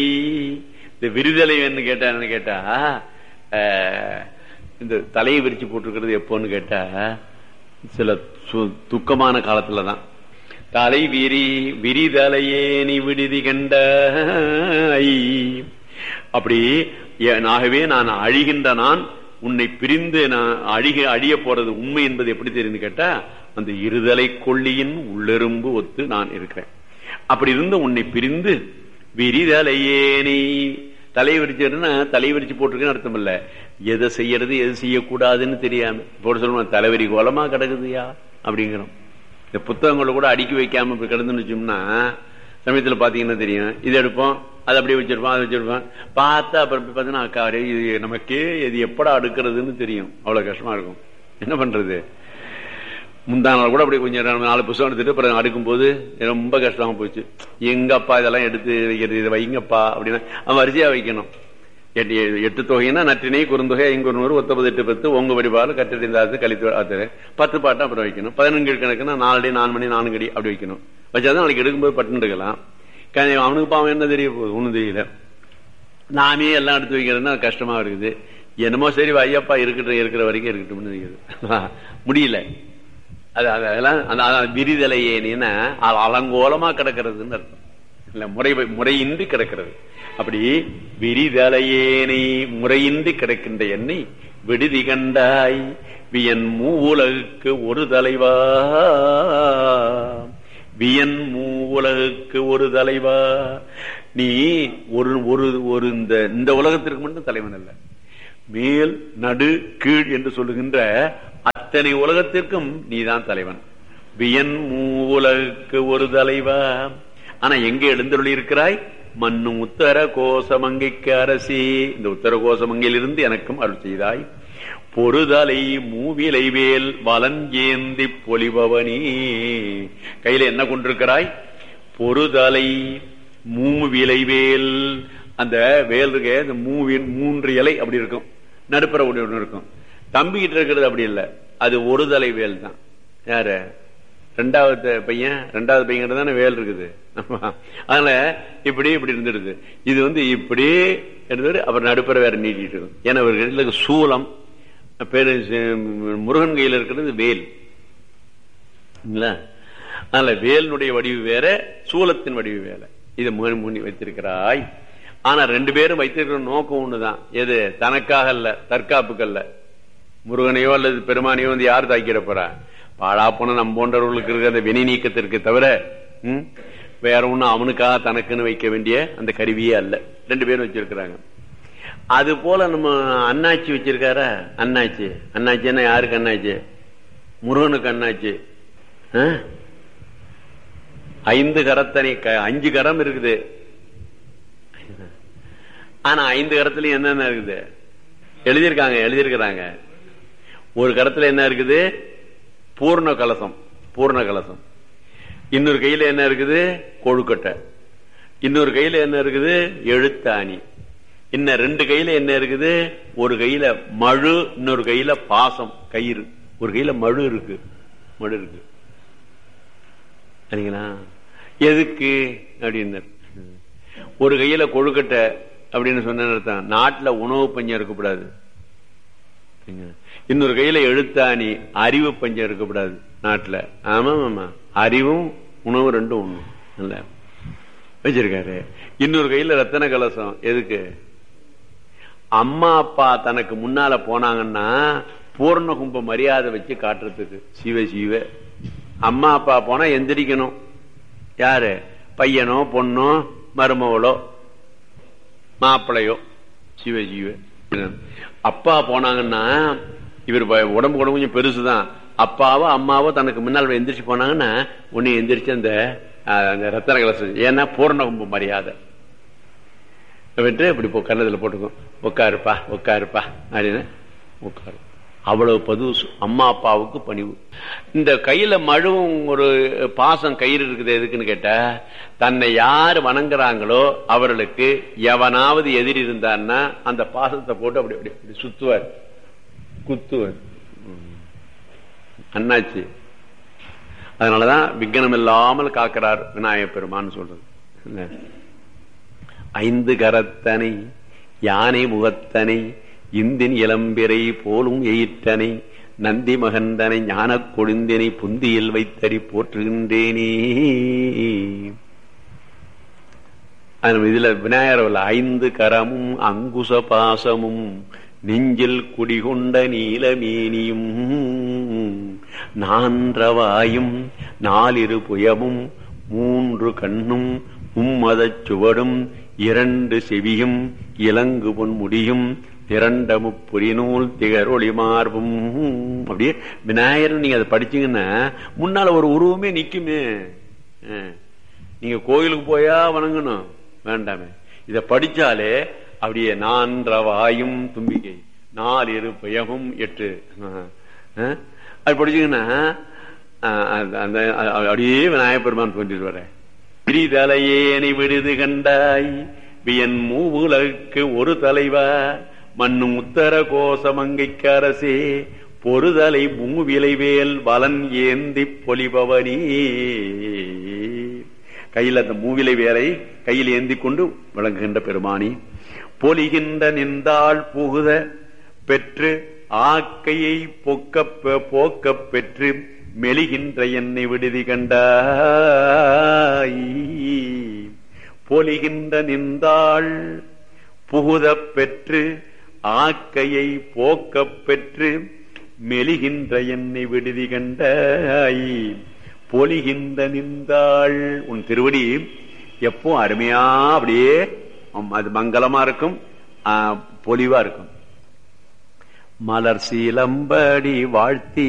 இந்த விரிதலை என்ன கேட்டா என்ன கேட்டா அஹ், இந்த தலையை விரிச்சு போட்டிருக்கிறது எப்போன்னு கேட்டா சில சு- துக்கமான காலத்துலதான் தலை விரி விரிதலையே நீ விடுதி கண்ட அப்படி எ- ஆகவே நான் அழிகின்ற நான் உன்னை பிரிந்து நான் அழிக அழிய போறது உண்மை என்பது எப்படி தெரியுன்னு கேட்டா அந்த இருதலை கொள்ளியின் உள்ளெரும்பு ஒத்து நான் இருக்கிறேன் அப்படி இருந்து உன்னை பிரிந்து விரிதலையே நீ தலை விரிச்சுன்னா தலை விரிச்சு போட்டிருக்குன்னு அர்த்தம் இல்ல எதை செய்யறது எது செய்யக்கூடாதுன்னு தெரியாம போட சொல்லுவோம் தலைவரி கோலமா கிடக்குதுயா அப்படிங்கிறோம் இந்த புத்தகங்களை கூட அடுக்கி வைக்காம இப்ப கிடந்துன்னு வச்சோம்னா சமயத்துல பாத்தீங்கன்னா தெரியும் இது எடுப்போம் அதை அப்படியே வச்சிருப்போம் அதை வச்சிருப்போம் பார்த்தா அப்புறம் போய் பார்த்தீங்கன்னா அக்கா, அரே, இது நமக்கே இது எப்படா அடுக்கிறதுன்னு தெரியும் அவ்வளவு கஷ்டமா இருக்கும் என்ன பண்றது முந்தா நாள் கூட அப்படி கொஞ்சம் ரெண்டு நாலு புத்தகம் எடுத்துட்டு அப்புறம் அடுக்கும்போது ரொம்ப கஷ்டமா போச்சு எங்கப்பா இதெல்லாம் எடுத்து வைக்கிறது இதை வைங்கப்பா அப்படின்னா அவன் வரிசையா வைக்கணும் எட்டு எட்டு தொகைன்னா நற்றினை குறுந்தொகை ஐங்குறுநூறு ஒத்தபது எட்டு பத்து உங்க வடிவாறு கற்றறிந்தாது கழித்து ஆத்தரு பத்து பாட்டம் அப்புறம் வைக்கணும் பதினஞ்சு கணக்குன்னா நாலடி நாலு மணி நான்கு அடி அப்படி வைக்கணும் வச்சாதான் நாளைக்கு எடுக்கும்போது பட்டுன்னு எடுக்கலாம் க- அவனுக்கு பாவம் என்ன தெரிய போகுது ஒண்ணும் தெரியல நாமே எல்லாம் எடுத்து வைக்கிறதுன்னா கஷ்டமா இருக்குது என்னமோ சரி ஐயப்பா இருக்கட்டும் இருக்கிற வரைக்கும் இருக்கட்டும்னு இருக்குது. முடியல அது அது- அதெல்லாம் அந்த அந்த விரிதலையேனா அது அலங்கோலமா கிடக்கிறதுன்னு அர்த்தம் இல்ல முறை முறையின்றி கிடக்கிறது அப்படி விரிதலையேனை முறையின்றி கிடக்கின்ற என்னை விடுதி கண்டாய் வியன் மூவுலகுக்கு ஒரு தலைவா வியன் மூவுலகுக்கு ஒரு தலைவா நீ ஒரு ஒரு ஒரு இந்த இந்த உலகத்திற்கு மட்டும் தலைவன் அல்ல மேல் நடு கீழ் என்று சொல்லுகின்ற அத்தனை உலகத்திற்கும் நீதான் தலைவன் வியன் மூவுலகுக்கு ஒரு தலைவா ஆனா எங்க எழுந்தருளி இருக்கிறாய் மண்ணும் உத்தர கோசமங்கைக்கு அரசி இந்த உத்தர கோசமங்கையிலிருந்து எனக்கும் அருள் செய்தாய் பொறுதலை மூவிலை வேல் வலஞ்சேந்தி பொலிபவனி கையில என்ன கொண்டிருக்கிறாய் பொறுதலை மூவிலை வேல் அந்த வேல் இருக்க இந்த மூவின் மூன்று இலை அப்படி இருக்கும் நடுப்புற ஒண்ணு ஒண்ணு இருக்கும் தம்பிக்கிட்ட இருக்கிறது அப்படி இல்லை அது ஒரு தலை வேல் தான் யாரு ரெண்டாவது பையன் ரெண்டாவது பையன் தானே வேல் இருக்குது ஆமா. அதனால இப்படி இப்படி இருந்துடுது இது வந்து இப்படி இருந்தது அப்புறம் நடுப்புற வேற நீட்டிட்டு இருக்கும் ஏன்னா இவர்கள் சூலம் பேரு சி- முருகன் கையில் இருக்கிறது வேல் இல்லைங்களா? அதனால வேலினுடைய வடிவு வேற சூலத்தின் வடிவு வேற இதை முனி முனி வைத்திருக்கிறாய் ஆனா ரெண்டு பேரும் வைத்திருக்கிற நோக்கம் ஒண்ணுதான் எது தனக்காக அல்ல தற்காப்புக்கு அல்ல முருகனையோ அல்லது பெருமானையோ வந்து யார் தாக்கிட போறா பாழா போன நம் போன்றவர்களுக்கு இருக்கிற அந்த வினை நீக்கத்திற்கு தவிர ம், வேற ஒண்ணும் அவனுக்காக தனக்குன்னு வைக்க வேண்டிய அந்த கருவியே அல்ல ரெண்டு பேரும் வச்சிருக்கிறாங்க அது போல நம்ம அண்ணாச்சி வச்சிருக்காரா அண்ணாச்சி அண்ணாச்சின்னா யாருக்கு அண்ணாச்சி முருகனுக்கு அண்ணாச்சி ஆ? ஐந்து கரத்தனை க- அஞ்சு கரம் இருக்குது ஆனா ஐந்து கரத்துல என்னென்ன இருக்குது எழுதியிருக்காங்க எழுதியிருக்கிறாங்க ஒரு கரத்துல என்ன இருக்குது பூர்ண கலசம் பூர்ண கலசம் இன்னொரு கையில என்ன இருக்குது கொழுக்கட்டை இன்னொரு கையில என்ன இருக்குது எழுத்தாணி இன்னும் ரெண்டு கையில என்ன இருக்குது ஒரு கையில மழு இன்னொரு கையில பாசம் கயிறு ஒரு கையில மழு இருக்கு மழு இருக்கு சரிங்களா எதுக்கு அப்படின்னு ஒரு கையில கொழுக்கட்டை அப்படின்னு சொன்ன அர்த்தம் நாட்டுல உணவு பஞ்சம் இருக்கக்கூடாது சரிங்களா? இன்னொரு கையில எழுத்தாணி அறிவு பஞ்சம் இருக்கக்கூடாது நாட்டுல ஆமா ஆமா அறிவும் உணவு ரெண்டும் ஒண்ணு இல்ல வச்சிருக்காரு இன்னொரு கையில ரத்தன கலசம் எதுக்கு அம்மா அப்பா தனக்கு முன்னால போனாங்கன்னா பூர்ண கும்ப மரியாதை வச்சு காட்டுறதுக்கு சிவ சிவ அம்மா அப்பா போனா எந்திரிக்கணும் யாரு பையனோ பொண்ணோ மருமவளோ மாப்பிளையோ சிவ சிவ அப்பா போனாங்கன்னா இவர் ப- உடம்பு கூட கொஞ்சம் பெருசுதான் அப்பாவோ அம்மாவோ தனக்கு முன்னால் எந்திரிச்சு போனாங்கன்னா உன்னை எந்திரிச்சு அந்த அஹ், அந்த ரத்தன கலசம் ஏன்னா பூர்ண கும்ப மரியாதை விட்டு இப்படி போ கன்னத்துல போட்டுக்கும் உட்காருப்பா உட்காருப்பா அப்படின்னு உட்காரு அவ்வளவு பது அம்மா அப்பாவுக்கு பணிவு இந்த கையில மழுவும் ஒரு பாசம் கயிறு இருக்குது எதுக்குன்னு கேட்டா தன்னை யார் வணங்குறாங்களோ அவர்களுக்கு எவனாவது எதிரி இருந்தான்னா அந்த பாசத்தை போட்டு அப்படி அப்படி அப்படி சுத்துவார் குத்துவார் ம். அண்ணாச்சி அதனாலதான் விக்னம் இல்லாமல் காக்கிறார் விநாயகப் பெருமான்னு சொல்றது என்ன? ஐந்து கரத்தனை யானை முகத்தனை இந்தின் இளம்பிறை போலும் எயிற்றனை நந்தி மகந்தனை ஞானக் கொழுந்தினை புந்தியில் வைத்தடி போற்றுகின்றேனே அது இதுல விநாயகர் ஐந்து கரமும் அங்குச பாசமும் நெஞ்சில் குடிகொண்ட நீலமேனியும் நான்றவாயும் நாலிரு புயமும் மூன்று கண்ணும் மும்மதச் சுவடும் இரண்டு செவியும் இலங்கு பொன் முடியும் திரண்ட முப்புரிநூல் திகரொளி மார்பும் அப்படியே விநாயகர் நீங்க அதை படிச்சீங்கன்னா முன்னால ஒரு உருவமே நிக்குமே நீங்க கோயிலுக்கு போயா வணங்கணும் வேண்டாமே இத படிச்சாலே அப்படியே நான்றவாயும் தும்பிக்கை நாலு இரு பயமும் எட்டு அது படிச்சீங்கன்னா அந்த அப்படியே விநாயகப் பெருமான் தோன்றிட்டு வர பிரிதலையேனை விடுது கண்டாய் வியன் மூவுலகுக்கு ஒரு தலைவா மண்ணும் உத்தர கோசமங்கைக்கு அரசே பொறுதலை மூவிலைவேல் வலன் ஏந்தி பொலிபவனி கையில் அந்த மூவிலை வேலை கையில் ஏந்தி கொண்டு விளங்குகின்ற பெருமானி பொலிகின்ற நின்றாள் புகுத பெற்று ஆக்கையை பொக்க போக்க பெற்று மெலிகின்ற என்னை விடுதி கண்டாய் பொலிகின்ற நின்றாள் புகுத பெற்று ஆக்கையை போக்க பெற்று மெலிகின்ற என்னை விடுதி கண்டாய் பொலிகின்ற நின்றாள் உன் திருவடி எப்போ அருமையா அப்படியே அது மங்களமா இருக்கும் பொலிவா இருக்கும் மலர் சீலம்படி வாழ்த்தி